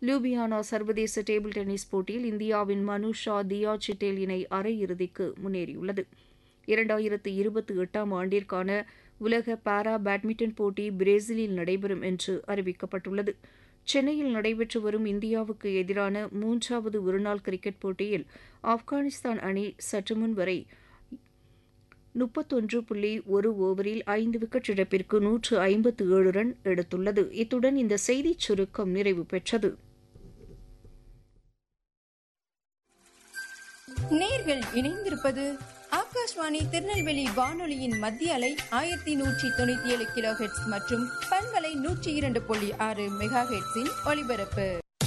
Ljubljana சர்வதேச table tennis போட்டியில் இந்தியாவின் மனுஷா தியா சிட்டேல் இணை அரையிறுதிக்கு முன்னேறியுள்ளது இரண்டாயிரத்து இருபத்தி எட்டாம் ஆண்டிற்கான உலக பாரா பேட்மிண்டன் போட்டி பிரேசிலில் நடைபெறும் என்று அறிவிக்கப்பட்டுள்ளது சென்னையில் நடைபெற்று வரும் இந்தியாவுக்கு எதிரான மூன்றாவது ஒருநாள் கிரிக்கெட் போட்டியில் ஆப்கானிஸ்தான் அணி சற்று முன் வரை முப்பத்தொன்று புள்ளி ஒரு ஓவரில் ஐந்து விக்கெட் இழப்பிற்கு நூற்று ஐம்பத்து ஏழு ரன் எடுத்துள்ளது இத்துடன் இந்த செய்திச் சுருக்கம் நிறைவு பெற்றது நேர்கள் இணைந்திருப்பது ஆகாஷ்வாணி திருநெல்வேலி வானொலியின் மத்திய அலை ஆயிரத்தி நூற்றி தொண்ணூத்தி ஏழு கிலோ ஹெட்ஸ் மற்றும் பண்பலை நூற்றி இரண்டு புள்ளி ஆறு மெகா ஹெட்ஸின் ஒலிபரப்பு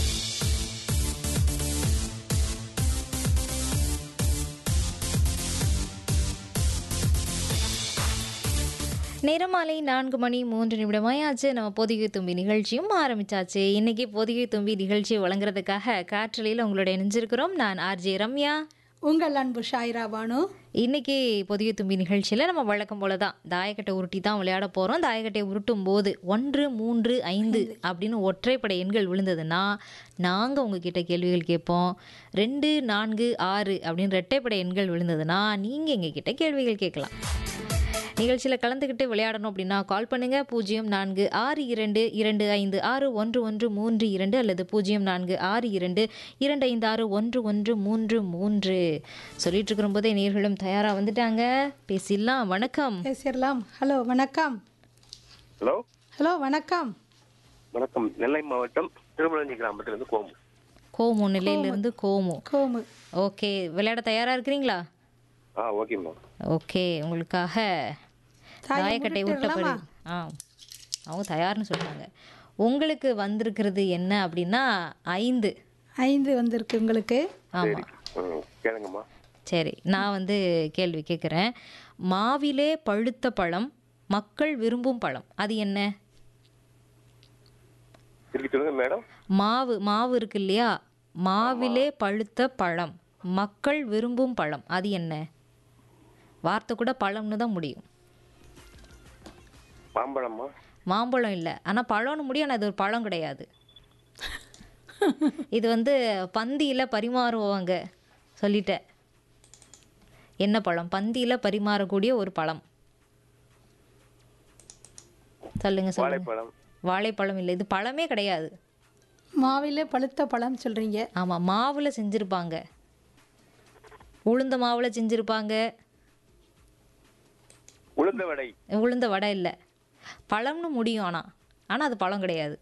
நேரமாலை நான்கு மணி மூன்று நிமிடமாயாச்சு நம்ம பொதிகை தும்பி நிகழ்ச்சியும் ஆரம்பிச்சாச்சு இன்னைக்கு பொதிகை தும்பி நிகழ்ச்சியை வழங்குறதுக்காக காற்றலையில் உங்களோட இணைஞ்சிருக்கிறோம் நான் ஆர்ஜே ரம்யா உங்கள் அன்பு ஷாயிரா பானு இன்னைக்கு பொதிகை தும்பி நிகழ்ச்சியில் நம்ம வழக்கம் போல தான் தாயக்கட்டை உருட்டி தான் விளையாட போகிறோம் தாயக்கட்டை உருட்டும் போது ஒன்று மூன்று ஐந்து அப்படின்னு ஒற்றைப்படை எண்கள் விழுந்ததுன்னா நாங்கள் உங்ககிட்ட கேள்விகள் கேட்போம் ரெண்டு நான்கு ஆறு அப்படின்னு ரெட்டைப்படை எண்கள் விழுந்ததுன்னா நீங்கள் எங்ககிட்ட கேள்விகள் கேட்கலாம் நிகழ்ச்சியில் கலந்துக்கிட்டு விளையாடணும் அப்படின்னா கால் பண்ணுங்க பூஜ்ஜியம் நான்கு ஆறு இரண்டு இரண்டு ஐந்து ஆறு ஒன்று ஒன்று மூன்று இரண்டு அல்லது பூஜ்ஜியம் நான்கு ஆறு இரண்டு இரண்டு ஐந்து ஆறு ஒன்று ஒன்று மூன்று மூன்று சொல்லிட்டு இருக்கிற போதே நேர்களும் தயாராக வந்துட்டாங்க பேசிடலாம் வணக்கம் பேசிடலாம் ஹலோ வணக்கம் ஹலோ ஹலோ வணக்கம் வணக்கம் நெல்லை மாவட்டம் திருமலஞ்சி கிராமத்திலிருந்து கோமு கோமு நிலையிலிருந்து கோமு கோமு ஓகே விளையாட தயாராக இருக்கிறீங்களா ஆ ஓகேம்மா ஓகே உங்களுக்காக தாயை தாயக்கட்டை விட்டபடி உருட்டிடலாமா? ஆ அவங்க தயார்னு சொல்கிறாங்க உங்களுக்கு வந்திருக்கிறது என்ன அப்படின்னா ஐந்து ஐந்து வந்திருக்கு உங்களுக்கு ஆமாம் ம், கேளுங்கம்மா சரி நான் வந்து கேள்வி கேட்குறேன் மாவிலே பழுத்த பழம் மக்கள் விரும்பும் பழம் அது என்ன திருப்பி சொல்லுங்க மேடம் மாவு மாவு இருக்கு இல்லையா மாவிலே பழுத்த பழம் மக்கள் விரும்பும் பழம் அது என்ன வார்த்தை கூட பழம்னு தான் முடியும் மாம்பழம்மா மாம்பழம் இல்லை ஆனால் பழம்னு முடியும் ஆனால் இது ஒரு பழம் கிடையாது இது வந்து பந்தியில் பரிமாறுவாங்க சொல்லிட்டேன் என்ன பழம் பந்தியில் பரிமாறக்கூடிய ஒரு பழம் சொல்லுங்க சொல்லுங்க வாழைப்பழம் வாழைப்பழம் இல்லை இது பழமே கிடையாது மாவிலே பழுத்த பழம் சொல்றீங்க ஆமாம் மாவில் செஞ்சுருப்பாங்க உளுந்த மாவில் செஞ்சுருப்பாங்க உளுந்த வடை உளுந்த வடை இல்லை பழம்னு முடியும் ஆனால் ஆனால் அது பழம் கிடையாது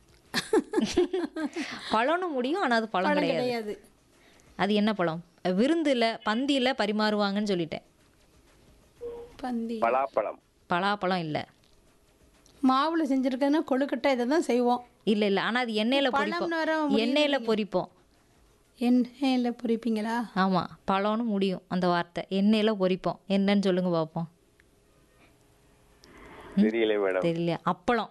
பழம்னு முடியும் ஆனால் அது பழம் பழம் கிடையாது கிடையாது அது என்ன பழம் விருந்தில் பந்தியில் பரிமாறுவாங்கன்னு சொல்லிட்டேன் பந்தி பலாப்பழம் பலாப்பழம் இல்லை மாவுல செஞ்சிருக்கதுன்னா கொழுக்கட்டை இதை தான் செய்வோம் இல்லை இல்லை ஆனால் அது எண்ணெயில் பழம்னு வர பொரிப்போம் எண்ணெயில் பொரிப்போம் எண்ணெயில் பொரிப்பீங்களா ஆமாம் பழம்னு முடியும் அந்த வார்த்தை எண்ணெயில் பொரிப்போம் என்னன்னு சொல்லுங்க பார்ப்போம் தெரியல மேடம் தெரியலையா அப்பளம்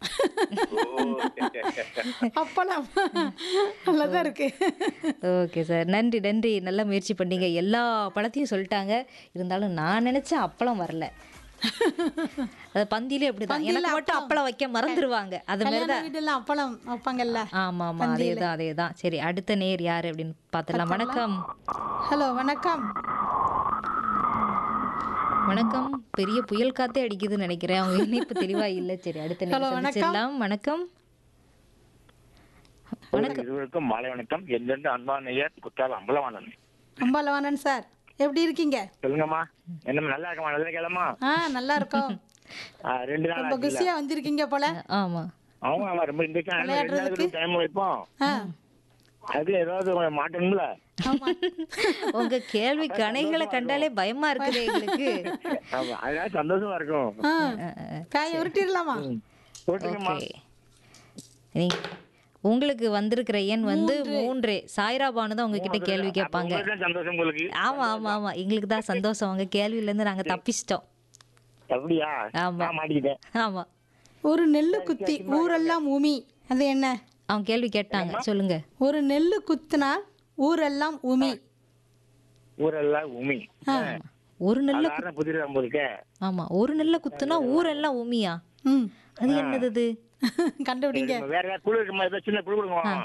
அப்பளம் நல்லதா இருக்கு ஓகே சார் நன்றி நன்றி நல்ல முயற்சி பண்ணீங்க எல்லா பழத்தையும் சொல்லிட்டாங்க இருந்தாலும் நான் நினைச்சேன் அப்பளம் வரல அது பந்தியிலே அப்படிதான் எனக்கு மட்டும் அப்பளம் வைக்க மறந்துடுவாங்க அது மாதிரி கல்யாண தான் வீடெல்லாம் அப்பளம் வைப்பாங்கல்ல ஆமா ஆமா அதே தான் அதே தான் சரி அடுத்த நேர் யாரு அப்படின்னு பார்த்துடலாம் வணக்கம் ஹலோ வணக்கம் வணக்கம் பெரிய புயல் காத்தே அடிக்குதுன்னு நினைக்கிறேன் அவங்க இணைப்பு தெளிவா இல்ல சரி அடுத்த நேர் சந்திச்சிடலாம் வணக்கம் இருவருக்கும் மாலை வணக்கம் எங்கிருந்து அன்பான ஐயர் குத்தால் அம்பலவாணன் அம்பாலவானன் சார் எப்படி இருக்கீங்க சொல்லுங்கம்மா என்ன நல்லா இருக்கமா நல்லா கேளமா ஆ நல்லா இருக்கோம் ரெண்டு நாள் ரொம்ப குசியா வந்திருக்கீங்க போல ஆமா ஆமா ஆமா ரொம்ப இந்த ரெண்டு நாளுக்கு டைம் வைப்போம் ஆ அது ஏதாவது கொஞ்சம் மாட்டணும்ல உங்க கேள்வி கணைகளை கண்டாலே பயமா இருக்குது எங்களுக்கு ஆமா அதனால சந்தோஷமா இருக்கும் ஆ காய உருட்டிடலாமா போட்டுக்கம்மா ஓகே நீ உங்களுக்கு வந்திருக்கிற எண் வந்து மூன்று சாய்ரா பானு தான் உங்ககிட்ட கேள்வி கேட்பாங்க உங்களுக்கு தான் சந்தோஷம் உங்களுக்கு ஆமா ஆமா ஆமா எங்களுக்கு தான் சந்தோஷம் உங்க கேள்வியில இருந்து நாங்க தப்பிச்சிட்டோம் அப்படியா ஆமா. நான் மாட்டிக்கிட்டேன் ஆமா ஒரு நெல்லு குத்தி ஊரெல்லாம் உமி அது என்ன அவங்க கேள்வி கேட்டாங்க சொல்லுங்க ஒரு நெல்லு குத்தினால் ஊரெல்லாம் உமி ஊரெல்லாம் உமி ஒரு நெல்ல சாதாரண புதிர் நம்மளுக்கு ஆமா ஒரு நெல்ல குத்துனா ஊரெல்லாம் உமியா ம் அது என்னது அது கண்டுபிடிங்க வேற ஏதாவது குழு இருக்குமா ஏதாவது சின்ன குழு கொடுங்க